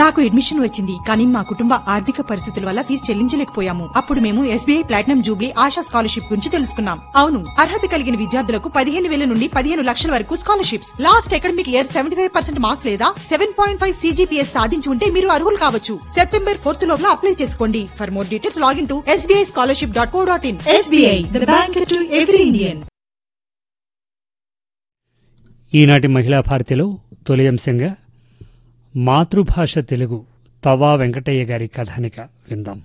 నాకు అడ్మిషన్ వచ్చింది కానీ మా కుటుంబ ఆర్థిక పరిస్థితుల వల్ల ఫీజు చెల్లించలేకపోయాము అప్పుడు మేము SBI platinum jubilee Asha scholarship గురించి తెలుసుకున్నాం అవును అర్హత కలిగిన విద్యార్థులకు పదిహేను వేల నుండి పదిహేను లక్షల వరకు scholarships last academic year seventy five percent marks లేదా సెవెన్ పాయింట్ ఫైవ్ సీజీపీఎస్ సాధించి ఉంటే మీరు అర్హులు కావచ్చు సెప్టెంబర్ ఫోర్త్ లోపల అప్లై చేసుకోండి for more details login to SBI scholarship dot co dot in SBI the bank to every Indian ఈనాటి మహిళా భారతిలో తొలి అంశంగా మాతృభాష తెలుగు తవా వెంకటయ్య గారి కథానిక విందాం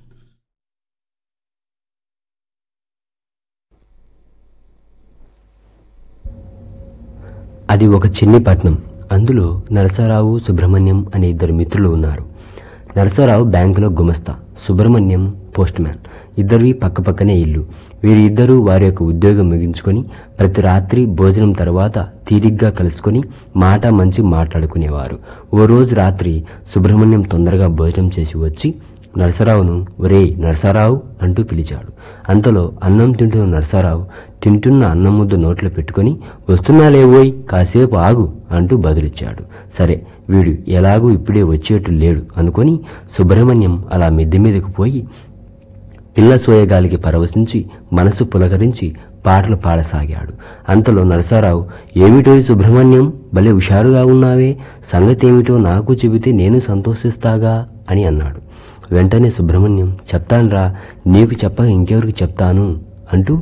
అది ఒక చిన్ని పట్నం అందులో నరసరావు సుబ్రహ్మణ్యం అనే ఇద్దరు మిత్రులు ఉన్నారు నరసరావు బ్యాంకులో గుమస్తా సుబ్రహ్మణ్యం పోస్ట్ మ్యాన్ ఇద్దరివి పక్కపక్కనే ఇల్లు వీరి ఇద్దరూ వారి యొక్క ఉద్యోగం ముగించుకొని ప్రతి రాత్రి భోజనం తర్వాత తీరిగ్గా కలుసుకొని మాట మంచి మాట్లాడుకునేవారు ఓ రోజు రాత్రి సుబ్రహ్మణ్యం తొందరగా భోజనం చేసి వచ్చి నరసరావును ఒరే నరసరావు అంటూ పిలిచాడు అంతలో అన్నం తింటున్న నరసరావు తింటున్న అన్నం ముద్ద నోట్లో పెట్టుకొని వస్తున్నాలేవోయ్ కాసేపు ఆగు అంటూ బదులిచ్చాడు సరే వీడు ఎలాగూ ఇప్పుడే వచ్చేట్టు లేడు అనుకొని సుబ్రహ్మణ్యం అలా మిద్దె మీదకు పోయి పిల్ల సోయగాలికి పరవశించి మనసు పులకరించి పాటలు పాడసాగాడు అంతలో నరసారావు ఏమిటో ఈ సుబ్రహ్మణ్యం భలే హుషారుగా ఉన్నావే సంగతి ఏమిటో నాకు చెబితే నేను సంతోషిస్తాగా అని అన్నాడు వెంటనే సుబ్రహ్మణ్యం చెప్తానురా నీకు చెప్పక ఇంకెవరికి చెప్తాను అంటూ